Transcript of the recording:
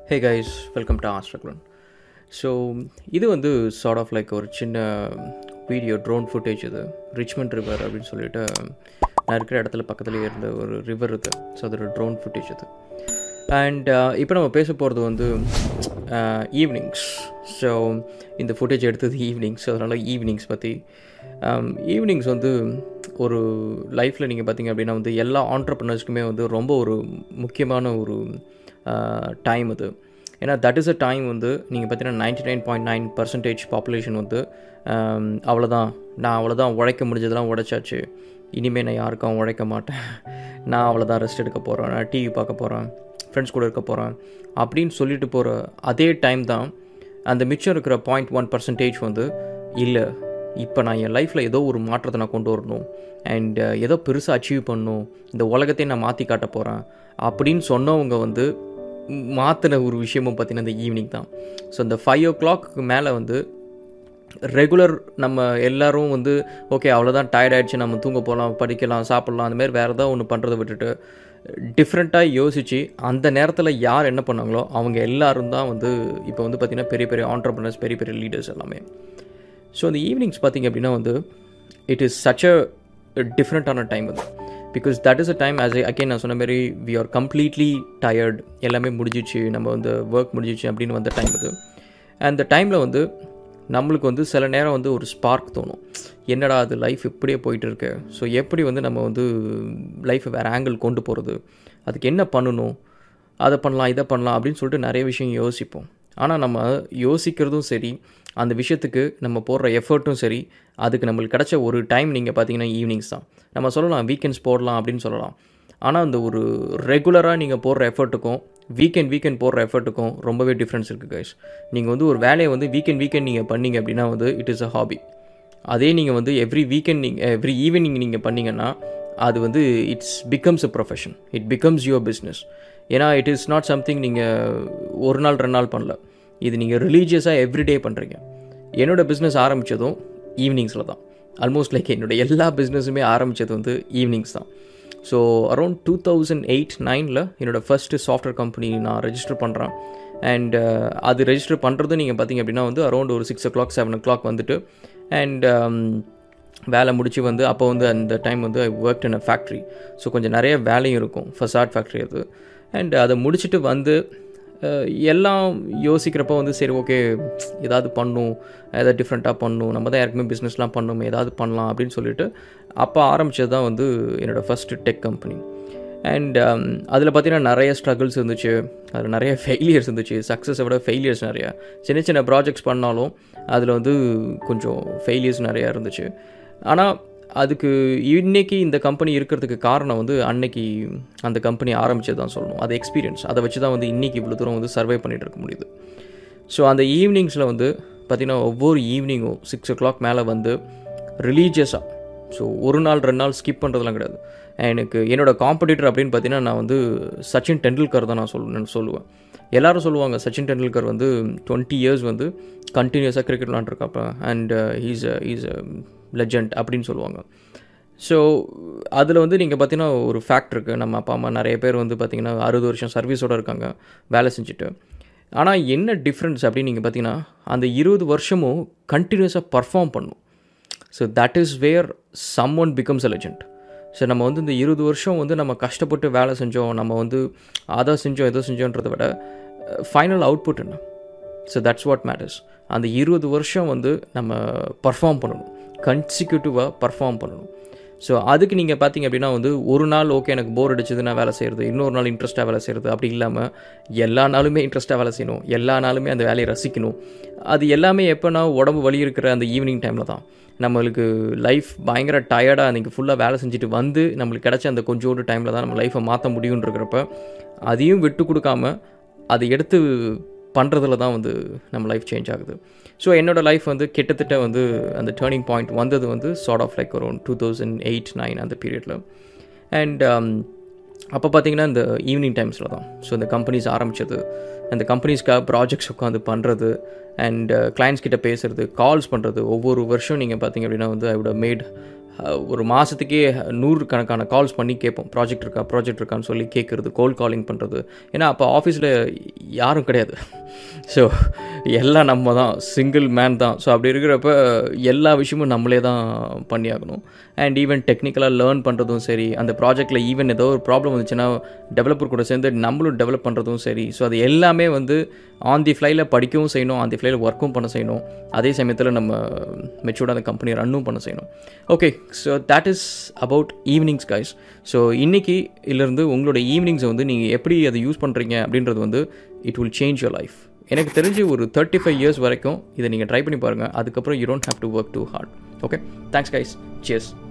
hey guys welcome to ஆஸ்ட்ரக்லன் so இது வந்து சார்ட் ஆஃப் லைக் ஒரு சின்ன வீடியோ ட்ரோன் ஃபுட்டேஜ் இது ரிச்மண்ட் ரிவர் அப்படின்னு சொல்லிட்டு நான் இருக்கிற இடத்துல பக்கத்துலேயே இருந்த ஒரு ரிவர் இது ஸோ அதோட ட்ரோன் ஃபுட்டேஜ் இது அண்ட் இப்போ நம்ம பேச போகிறது வந்து ஈவினிங்ஸ் ஸோ இந்த ஃபுட்டேஜ் எடுத்தது ஈவினிங்ஸ் அதனால் ஈவினிங்ஸ் பற்றி ஈவினிங்ஸ் வந்து ஒரு லைஃப்பில் நீங்கள் பார்த்தீங்க அப்படின்னா வந்து எல்லா ஆண்டர்ப்ரனர்ஸ்க்குமே வந்து ரொம்ப ஒரு முக்கியமான ஒரு டைம் அது ஏன்னா தட் இஸ் அ டைம் வந்து நீங்கள் பார்த்தீங்கன்னா ninety nine point nine percentage population வந்து அவ்வளோதான் நான் அவ்வளோதான் உழைக்க முடிஞ்சதெல்லாம் உழைச்சாச்சு இனிமேல் நான் யாருக்கும் உழைக்க மாட்டேன் நான் அவ்வளோதான் ரெஸ்ட் எடுக்க போகிறேன் நான் டிவி பார்க்க போகிறேன் ஃப்ரெண்ட்ஸ் கூட இருக்க போகிறேன் அப்படின்னு சொல்லிட்டு போகிற அதே டைம் தான் அந்த மிச்சம் இருக்கிற பாயிண்ட் ஒன் பர்சன்டேஜ் வந்து இல்லை இப்போ நான் என் லைஃப்பில் ஏதோ ஒரு மாற்றத்தை நான் கொண்டு வரணும் அண்ட் ஏதோ பெருசாக அச்சீவ் பண்ணணும் இந்த உலகத்தையும் நான் மாற்றி காட்ட போகிறேன் அப்படின்னு சொன்னவங்க வந்து மாற்றின ஒரு விஷயமும் பார்த்தீங்கன்னா இந்த ஈவினிங் தான் ஸோ இந்த ஃபைவ் ஓ கிளாக்கு மேலே வந்து ரெகுலர் நம்ம எல்லோரும் வந்து ஓகே அவ்வளோதான் டயர்ட் ஆகிடுச்சு நம்ம தூங்க போகலாம் படிக்கலாம் சாப்பிட்லாம் அந்தமாரி வேறு ஏதாவது ஒன்று பண்ணுறதை விட்டுட்டு டிஃப்ரெண்ட்டாக யோசித்து அந்த நேரத்தில் யார் என்ன பண்ணாங்களோ அவங்க எல்லோரும் தான் வந்து இப்போ வந்து பார்த்திங்கன்னா பெரிய பெரிய ஆண்டர்பனர்ஸ் பெரிய பெரிய லீடர்ஸ் எல்லாமே ஸோ அந்த ஈவினிங்ஸ் பார்த்திங்க அப்படின்னா வந்து இட் இஸ் சச் அ டிஃப்ரெண்ட்டான டைம் வந்து because that is a time as again நான் சொன்ன மாதிரி வி ஆர் கம்ப்ளீட்லி டயர்ட் எல்லாமே முடிஞ்சிச்சு நம்ம வந்து ஒர்க் முடிஞ்சிச்சு அப்படின்னு வந்த டைம் அது அந்த டைமில் வந்து நம்மளுக்கு வந்து சில நேரம் வந்து ஒரு ஸ்பார்க் தோணும் என்னடா அது லைஃப் இப்படியே போயிட்டு இருக்கு ஸோ எப்படி வந்து நம்ம வந்து லைஃப்பை வேறு ஆங்கிள் கொண்டு போகிறது அதுக்கு என்ன பண்ணணும் அதை பண்ணலாம் இதை பண்ணலாம் அப்படின்னு சொல்லிட்டு நிறைய விஷயம் யோசிப்போம் ஆனால் நம்ம யோசிக்கிறதும் சரி அந்த விஷயத்துக்கு நம்ம போடுற எஃபர்ட்டும் சரி அதுக்கு நம்மளுக்கு கிடச்ச ஒரு டைம் நீங்கள் பார்த்தீங்கன்னா ஈவினிங்ஸ் தான் நம்ம சொல்லலாம் வீக்கெண்ட்ஸ் போடலாம் அப்படின்னு சொல்லலாம் ஆனால் அந்த ஒரு ரெகுலராக நீங்கள் போடுற எஃபர்ட்டுக்கும் வீக்கெண்ட் வீக்கெண்ட் போடுற எஃபர்ட்டுக்கும் ரொம்பவே டிஃப்ரென்ஸ் இருக்குது கைஸ் நீங்கள் வந்து ஒரு வேலையை வந்து வீக்கெண்ட் வீக்கெண்ட் நீங்கள் பண்ணீங்க அப்படின்னா வந்து இட் இஸ் அ ஹாபி அதே நீங்கள் வந்து எவ்ரி வீக்கெண்ட் நீங்கள் எவ்ரி ஈவினிங் நீங்கள் பண்ணிங்கன்னா அது வந்து it's becomes a profession it becomes your business ஏன்னா இட் இஸ் நாட் சம்திங் நீங்கள் ஒரு நாள் ரெண்டு நாள் பண்ணல இது நீங்கள் ரிலீஜியஸாக எவ்ரிடே பண்ணுறீங்க என்னோடய பிஸ்னஸ் ஆரம்பித்ததும் ஈவினிங்ஸில் தான் ஆல்மோஸ்ட் லைக் என்னோடய எல்லா பிஸ்னஸுமே ஆரம்பித்தது வந்து ஈவினிங்ஸ் தான் so around two thousand eight நைனில் என்னோடய ஃபஸ்ட்டு சாஃப்ட்வேர் கம்பெனி நான் ரெஜிஸ்டர் பண்ணுறேன் அண்ட் அது ரெஜிஸ்டர் பண்ணுறது நீங்கள் பார்த்தீங்க அப்படின்னா வந்து அரௌண்ட் ஒரு six o'clock seven o'clock வந்துட்டு அண்ட் வேலை முடிச்சு வந்து அப்போ வந்து அந்த டைம் வந்து I work in a factory so கொஞ்சம் நிறைய வேலையும் இருக்கும் ஃபசாட் ஃபேக்ட்ரி அது அண்ட் அதை முடிச்சுட்டு வந்து எல்லாம் யோசிக்கிறப்ப வந்து சரி ஓகே ஏதாவது பண்ணும் ஏதாவது டிஃப்ரெண்ட்டாக பண்ணும் நம்ம தான் யாருக்குமே பிஸ்னஸ்லாம் பண்ணணும் ஏதாவது பண்ணலாம் அப்படின்னு சொல்லிட்டு அப்போ ஆரம்பித்தது தான் வந்து என்னோடய ஃபஸ்ட்டு டெக் கம்பெனி அண்ட் அதில் பார்த்தீங்கன்னா நிறைய ஸ்ட்ரகிள்ஸ் இருந்துச்சு அதில் நிறைய ஃபெயிலியர்ஸ் இருந்துச்சு சக்ஸஸை விட ஃபெயிலியர்ஸ் நிறையா சின்ன சின்ன ப்ராஜெக்ட்ஸ் பண்ணாலும் அதில் வந்து கொஞ்சம் ஃபெயிலியர்ஸ் நிறையா இருந்துச்சு ஆனால் அதுக்கு இன்றைக்கி இந்த கம்பெனி இருக்கிறதுக்கு காரணம் வந்து அன்னைக்கு அந்த கம்பெனி ஆரம்பித்தது தான் சொல்லணும் அது எக்ஸ்பீரியன்ஸ் அதை வச்சு தான் வந்து இன்றைக்கி இவ்வளோ தூரம் வந்து சர்வை பண்ணிகிட்டு இருக்க முடியுது ஸோ அந்த ஈவினிங்ஸில் வந்து பார்த்திங்கன்னா ஒவ்வொரு ஈவினிங்கும் சிக்ஸ் ஓ கிளாக் மேலே வந்து ரிலீஜியஸாக ஸோ ஒரு நாள் ரெண்டு நாள் ஸ்கிப் பண்ணுறதுலாம் கிடையாது எனக்கு என்னோடய காம்படிட்டர் அப்படின்னு பார்த்தீங்கன்னா நான் வந்து சச்சின் டெண்டுல்கர் தான் நான் சொல் சொல்லுவேன் எல்லோரும் சொல்லுவாங்க சச்சின் டெண்டுல்கர் வந்து டுவெண்ட்டி இயர்ஸ் வந்து கண்டினியூஸாக கிரிக்கெட் விளாண்டுருக்காப்ப அண்ட் ஹீஸ் இஸ் லெஜண்ட் அப்படின்னு சொல்லுவாங்க ஸோ அதில் வந்து நீங்கள் பார்த்தீங்கன்னா ஒரு ஃபேக்ட் இருக்குது நம்ம அப்பா அம்மா நிறைய பேர் வந்து பார்த்திங்கன்னா அறுபது வருஷம் சர்வீஸோடு இருக்காங்க வேலை செஞ்சுட்டு ஆனால் என்ன டிஃப்ரென்ஸ் அப்படின்னு நீங்கள் பார்த்தீங்கன்னா அந்த இருபது வருஷமும் கண்டினியூஸாக பர்ஃபார்ம் பண்ணும் so that is where someone becomes a legend so நம்ம வந்து இந்த இருபது வருஷம் வந்து நம்ம கஷ்டப்பட்டு வேலை செஞ்சோம் நம்ம வந்து அதை செஞ்சோம் எதோ செஞ்சோன்றதை விட ஃபைனல் அவுட்புட் என்ன ஸோ தட்ஸ் வாட் மேட்டர்ஸ் அந்த இருபது வருஷம் வந்து நம்ம பர்ஃபார்ம் பண்ணணும் கன்சிக்யூட்டிவாக பர்ஃபார்ம் பண்ணணும் ஸோ அதுக்கு நீங்கள் பார்த்தீங்க அப்படின்னா வந்து ஒரு நாள் ஓகே எனக்கு போர் அடிச்சது நான் வேலை செய்கிறது இன்னொரு நாள் இன்ட்ரெஸ்ட்டாக வேலை செய்கிறது அப்படி இல்லாமல் எல்லா நாளுமே இன்ட்ரெஸ்ட்டாக வேலை செய்யணும் எல்லா நாளுமே அந்த வேலையை ரசிக்கணும் அது எல்லாமே எப்போனா உடம்பு வலி இருக்கிற அந்த ஈவினிங் டைமில் தான் நம்மளுக்கு லைஃப் பயங்கர டயர்டாக அன்றைக்கி ஃபுல்லாக வேலை செஞ்சுட்டு வந்து நம்மளுக்கு கிடச்ச அந்த கொஞ்சோண்டு டைமில் தான் நம்ம லைஃப்பை மாற்ற முடியுன்றக்கிறப்ப அதையும் விட்டு கொடுக்காம அதை எடுத்து பண்ணுறதுல தான் வந்து நம்ம லைஃப் சேஞ்ச் ஆகுது ஸோ என்னோடய லைஃப் வந்து கிட்டத்தட்ட வந்து அந்த டேர்னிங் பாயிண்ட் வந்தது வந்து சார்ட் ஆஃப் லைக் ஒரு டூ தௌசண்ட் எயிட் நைன் அந்த பீரியடில் அண்ட் அப்போ பார்த்தீங்கன்னா இந்த ஈவினிங் டைம்ஸில் தான் ஸோ இந்த கம்பெனிஸ் ஆரம்பித்தது அந்த கம்பெனிஸ்க்காக ப்ராஜெக்ட்ஸ் உட்காந்து பண்ணுறது அண்ட் கிளைண்ட்ஸ் கிட்ட பேசுகிறது கால்ஸ் பண்ணுறது ஒவ்வொரு வருஷம் நீங்கள் பார்த்தீங்க அப்படின்னா வந்து ஐ விட மேட் ஒரு மாதத்துக்கே நூறு கணக்கான கால்ஸ் பண்ணி கேட்போம் ப்ராஜெக்ட் இருக்கா ப்ராஜெக்ட் இருக்கான்னு சொல்லி கேட்குறது கோல் காலிங் பண்ணுறது ஏன்னா அப்போ ஆஃபீஸில் யாரும் கிடையாது ஸோ எல்லாம் நம்ம தான் சிங்கிள் மேன் தான் ஸோ அப்படி இருக்கிறப்ப எல்லா விஷயமும் நம்மளே தான் பண்ணியாகணும் அண்ட் ஈவன் டெக்னிக்கலாக லேர்ன் பண்ணுறதும் சரி அந்த ப்ராஜெக்ட்டில் ஈவன் ஏதோ ஒரு ப்ராப்ளம் வந்துச்சுன்னா டெவலப்பர் கூட சேர்ந்து நம்மளும் டெவலப் பண்ணுறதும் சரி ஸோ அது எல்லாமே வந்து ஆன் தி ஃப்ளைல படிக்கவும் செய்யணும் ஆன் தி ஃப்ளைல ஒர்க்கும் பண்ண செய்யணும் அதே சமயத்தில் நம்ம மெச்சூர்டாக அந்த கம்பெனி ரன்னும் பண்ண செய்யணும் okay so that is about evenings guys so இன்றைக்கி இருந்து உங்களோட ஈவினிங்ஸை வந்து நீங்கள் எப்படி அதை யூஸ் பண்ணுறீங்க அப்படின்றது வந்து it will change your life எனக்கு தெரிஞ்சு ஒரு தேர்ட்டி ஃபைவ் இயர்ஸ் வரைக்கும் இதை நீங்கள் ட்ரை பண்ணி பாருங்கள் அதுக்கப்புறம் you don't have to work too hard okay thanks guys cheers